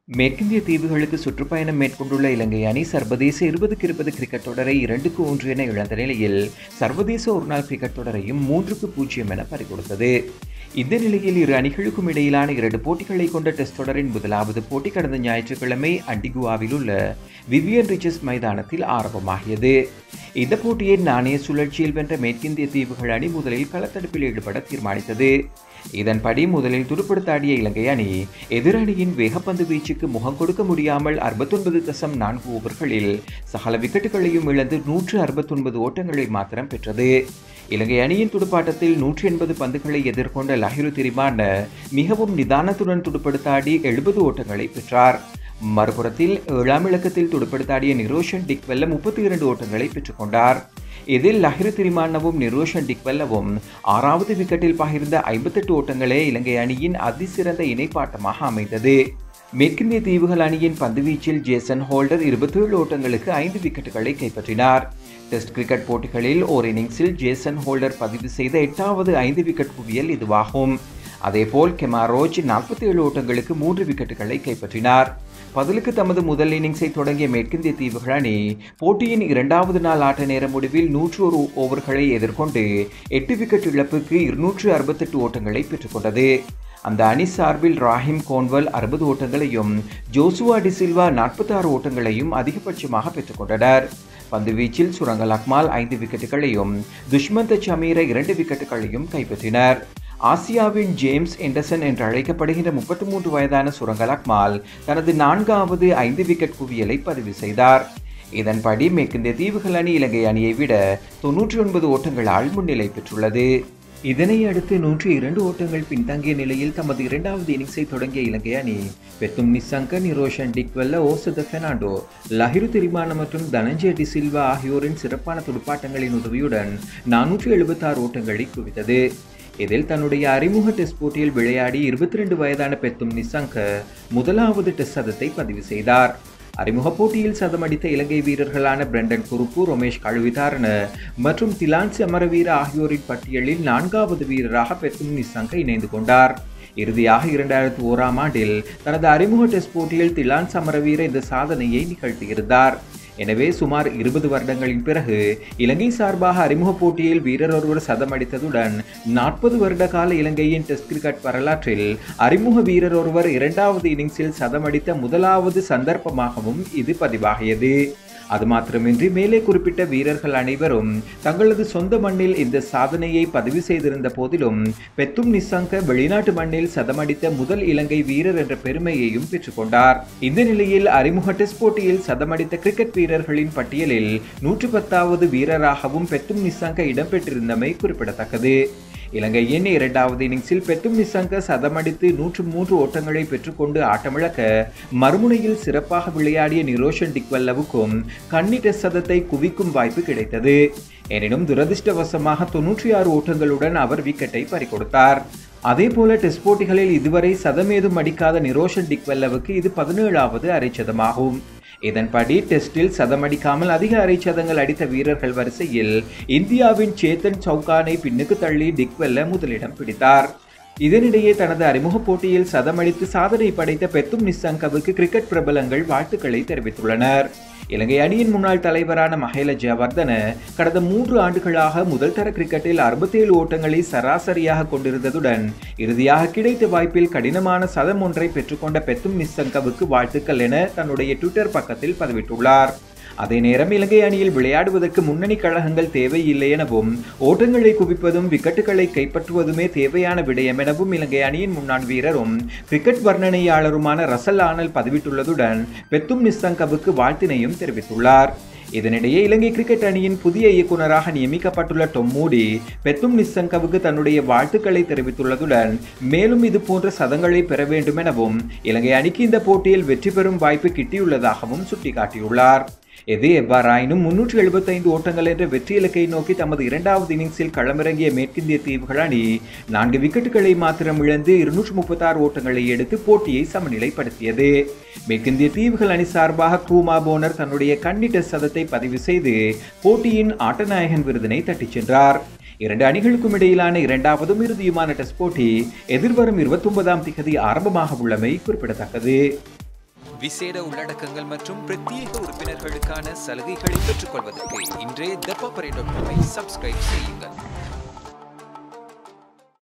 மேற்கிந்திய தீவுகளுக்கு சுற்றுப்பயணம் மேற்கொண்டுள்ள இலங்கை அணி சர்வதேச இருபதுக்கு இருபது கிரிக்கெட் தொடரை இரண்டுக்கு ஒன்று என இழந்த நிலையில் சர்வதேச ஒருநாள் கிரிக்கெட் தொடரையும் மூன்றுக்கு பூஜ்ஜியம் என பறிகொடுத்தது இந்த நிலையில் இரு அணிகளுக்கும் இடையிலான இரண்டு போட்டிகளை கொண்ட டெஸ்ட் தொடரின் முதலாவது போட்டி கடந்த ஞாயிற்றுக்கிழமை அண்டிகுவாவில் உள்ள விவியன் ரிச்சஸ் மைதானத்தில் ஆரம்பமாகியது இந்த போட்டியை நாணய சுழற்சியில் வென்ற மேற்கிந்திய தீவுகள் அணி முதலில் களத்தடுப்பில் ஈடுபட தீர்மானித்தது இதன்படி முதலில் துடுப்படுத்தாடிய இலங்கை அணி எதிரணியின் வேகப்பந்து வீச்சுக்கு முகம் கொடுக்க முடியாமல் அறுபத்தொன்பது தசம் நான்கு ஓவர்களில் சகல விக்கெட்டுகளையும் இழந்து நூற்று அறுபத்தொன்பது ஓட்டங்களை மாத்திரம் பெற்றது இலங்கை அணியின் துடுப்பாட்டத்தில் நூற்றி எண்பது பந்துகளை எதிர்கொண்ட லஹிரு திரிமான மிகவும் நிதானத்துடன் துடுப்படுத்தாடி எழுபது ஓட்டங்களை பெற்றார் மறுபுறத்தில் ஏழாம் இலக்கத்தில் துடுப்படுத்தாடிய நிரோஷன் டிக்வெல்ல முப்பத்தி இரண்டு ஓட்டங்களை பெற்றுக்கொண்டார் இதில் லஹிரு திரிமானவும் நிரோஷன் டிக்வெல்லவும் ஆறாவது விக்கெட்டில் பகிர்ந்த ஐம்பத்தெட்டு ஓட்டங்களே இலங்கை அணியின் அதிசிறந்த இணைப்பாட்டமாக அமைந்தது மேற்கிந்திய தீவுகள் அணியின் பந்துவீச்சில் ஜேசன் ஹோல்டர் இருபத்தேழு ஓட்டங்களுக்கு ஐந்து விக்கெட்டுகளை கைப்பற்றினார் டெஸ்ட் கிரிக்கெட் போட்டிகளில் ஓர் இன்னிங்ஸில் ஜேசன் ஹோல்டர் பதிவு செய்த எட்டாவது ஐந்து விக்கெட் குவியல் இதுவாகும் அதேபோல் கெமாரோஜ் நாற்பத்தி ஏழு ஓட்டங்களுக்கு மூன்று விக்கெட்டுகளை கைப்பற்றினார் பதிலுக்கு தமது முதல் இன்னிங்ஸை தொடங்கிய மேற்கிந்திய தீவுகள் அணி போட்டியின் இரண்டாவது நாள் ஆட்ட நேர முடிவில் நூற்று ஒரு ஓவர்களை எதிர்கொண்டு எட்டு விக்கெட் இழப்புக்கு இருநூற்று அறுபத்தெட்டு ஓட்டங்களை பெற்றுக்கொண்டது அந்த அணி சார்பில் ராஹிம் கோன்வல் அறுபது ஓட்டங்களையும் ஜோசுவா டிசில்வா நாற்பத்தி ஆறு ஓட்டங்களையும் அதிகபட்சமாக பெற்றுக்கொண்டனர் பந்துவீச்சில் சுரங்கல் அக்மால் ஐந்து விக்கெட்டுகளையும் துஷ்மந்த சமீர இரண்டு விக்கெட்டுகளையும் கைப்பற்றினர் ஆசியாவின் ஜேம்ஸ் எண்டர்சன் என்று அழைக்கப்படுகின்ற முப்பத்தி மூன்று வயதான சுரங்கல் அக்மால் தனது நான்காவது ஐந்து விக்கெட் குவியலை பதிவு செய்தார் இதன்படி மேற்கிந்திய தீவுகள் அணி இலங்கை அணியை விட தொன்னூற்றி ஒன்பது ஓட்டங்களால் முன்னிலை பெற்றுள்ளது இதனை அடுத்து நூற்றி இரண்டு ஓட்டங்கள் பின்தங்கிய நிலையில் தமது இரண்டாவது இன்னிங்ஸை தொடங்கிய இலங்கை அணி பெத்தும் நிசங்க நிரோஷன் டிக்வெல்ல ஓசத பெர்னாண்டோ லஹிரு திரிமான மற்றும் தனஞ்சய டிசில்வா ஆகியோரின் சிறப்பான துடுப்பாட்டங்களின் உதவியுடன் நானூற்றி எழுபத்தாறு ஓட்டங்களை குவித்தது இதில் தன்னுடைய அறிமுக டெஸ்ட் போட்டியில் விளையாடி இருபத்தி ரெண்டு வயதான பெத்தும் நிசங்க முதலாவது டெஸ்ட் சதத்தை பதிவு செய்தார் அறிமுக போட்டியில் சதமடித்த இலங்கை வீரர்களான பிரண்டன் குருப்பு ரமேஷ் கழுவிதாரண மற்றும் திலான்சி அமரவீர ஆகியோரின் பட்டியலில் நான்காவது வீரராக பெத்தும் நிசங்க இணைந்து கொண்டார் இறுதியாக இரண்டாயிரத்தி ஓராம் ஆண்டில் தனது அறிமுக டெஸ்ட் போட்டியில் திலான் சமரவீர இந்த சாதனையை நிகழ்த்தியிருந்தார் எனவே சுமார் இருபது வருடங்களின் பிறகு இலங்கை சார்பாக அறிமுக போட்டியில் வீரர் ஒருவர் சதம் அடித்ததுடன் நாற்பது வருட கால இலங்கையின் டெஸ்ட் கிரிக்கெட் வரலாற்றில் அறிமுக வீரர் ஒருவர் இரண்டாவது இன்னிங்ஸில் சதம் அடித்த முதலாவது சந்தர்ப்பமாகவும் இது பதிவாகியது அது மாத்திரமின்றி மேலே குறிப்பிட்ட வீரர்கள் அனைவரும் தங்களது சொந்த மண்ணில் இந்த சாதனையை பதிவு செய்திருந்த போதிலும் பெத்தும் நிசங்க வெளிநாட்டு மண்ணில் சதமடித்த முதல் இலங்கை வீரர் என்ற பெருமையையும் பெற்றுக்கொண்டார் இந்த நிலையில் அறிமுக டெஸ்ட் போட்டியில் சதமடித்த கிரிக்கெட் வீரர்களின் பட்டியலில் நூற்று பத்தாவது வீரராகவும் பெத்தும் நிசங்க இடம்பெற்றிருந்தமை குறிப்பிடத்தக்கது இலங்கையின் இரண்டாவது இன்னிங்ஸில் பெத்தும் நிசங்க சதமடித்து நூற்று மூன்று ஓட்டங்களை பெற்றுக்கொண்டு ஆட்டமிழக்க மறுமுனையில் சிறப்பாக விளையாடிய நிரோஷன் டிக்வல்லவுக்கும் கன்னி டெஸ்ட் சதத்தை குவிக்கும் வாய்ப்பு கிடைத்தது எனினும் துரதிருஷ்டவசமாக தொன்னூற்றி ஆறு ஓட்டங்களுடன் அவர் விக்கெட்டை பறிகொடுத்தார் அதே போல டெஸ்ட் போட்டிகளில் இதுவரை சதமேதும் அடிக்காத நிரோஷன் டிக்வெல்லவுக்கு இது பதினேழாவது அரைச்சதமாகும் இதன்படி டெஸ்டில் சதமடிக்காமல் அதிக அரைச்சதங்கள் அடித்த வீரர்கள் வரிசையில் இந்தியாவின் சேத்தன் சவுகானை பின்னுக்கு தள்ளி டிக்வெல்ல முதலிடம் பிடித்தார் இதனிடையே தனது அறிமுக போட்டியில் சதமடித்து சாதனை படைத்த பெத்தும் நிசங்கவுக்கு கிரிக்கெட் பிரபலங்கள் வாழ்த்துக்களை தெரிவித்துள்ளனர் இலங்கை அணியின் முன்னாள் தலைவரான மஹேல ஜெயவர்தன கடந்த மூன்று ஆண்டுகளாக முதல் தர கிரிக்கெட்டில் அறுபத்தேழு ஓட்டங்களை சராசரியாக கொண்டிருந்ததுடன் இறுதியாக கிடைத்த வாய்ப்பில் கடினமான சதம் ஒன்றை பெற்றுக்கொண்ட பெத்தும் நிசங்கவுக்கு வாழ்த்துக்கள் என தன்னுடைய ட்விட்டர் பக்கத்தில் பதிவிட்டுள்ளார் அதே நேரம் இலங்கை அணியில் விளையாடுவதற்கு முன்னணி கழகங்கள் தேவையில்லை எனவும் ஓட்டங்களை குவிப்பதும் விக்கெட்டுகளை கைப்பற்றுவதுமே தேவையான விடயம் எனவும் இலங்கை அணியின் முன்னாள் வீரரும் கிரிக்கெட் வர்ணனையாளருமான ரசல் ஆனல் பதிவிட்டுள்ளதுடன் பெத்தும் நிசங்கவுக்கு வாழ்த்தினையும் தெரிவித்துள்ளார் இதனிடையே இலங்கை கிரிக்கெட் அணியின் புதிய இயக்குநராக நியமிக்கப்பட்டுள்ள டொம் மூடி பெத்தும் நிசங்கவுக்கு தன்னுடைய வாழ்த்துக்களை தெரிவித்துள்ளதுடன் மேலும் இது போன்ற சதங்களை பெற வேண்டும் எனவும் இலங்கை அணிக்கு இந்த போட்டியில் வெற்றி பெறும் வாய்ப்பு கிட்டியுள்ளதாகவும் சுட்டிக்காட்டியுள்ளார் எது எவ்வாறாயினும் முன்னூற்றி எழுபத்தைந்து ஓட்டங்கள் என்ற வெற்றி இலக்கை நோக்கி தமது இரண்டாவது இன்னிங்ஸில் களமிறங்கிய மேற்கிந்திய தீவுகள் அணி நான்கு விக்கெட்டுகளை மாத்திரம் இழந்து இருநூற்று முப்பத்தாறு ஓட்டங்களை எடுத்து போட்டியை சமநிலைப்படுத்தியது மேற்கிந்திய தீவுகள் அணி சார்பாக கூமா போனர் தன்னுடைய கன்னி டெஸ்ட் சதத்தை பதிவு செய்து போட்டியின் ஆட்டநாயகன் விருதினை தட்டிச் சென்றார் இரண்டு அணிகளுக்கும் இடையிலான இரண்டாவதும் இறுதியுமான டெஸ்ட் போட்டி எதிர்வரும் இருபத்தி ஒன்பதாம் திகதி ஆரம்பமாக உள்ளமை குறிப்பிடத்தக்கது விசேட உள்ளடக்கங்கள் மற்றும் பிரத்யேக உறுப்பினர்களுக்கான சலுகைகளை பெற்றுக்கொள்வதற்கு இன்றே தப்பாப்பரை டாட் காமை சப்ஸ்கிரைப் செய்யுங்கள்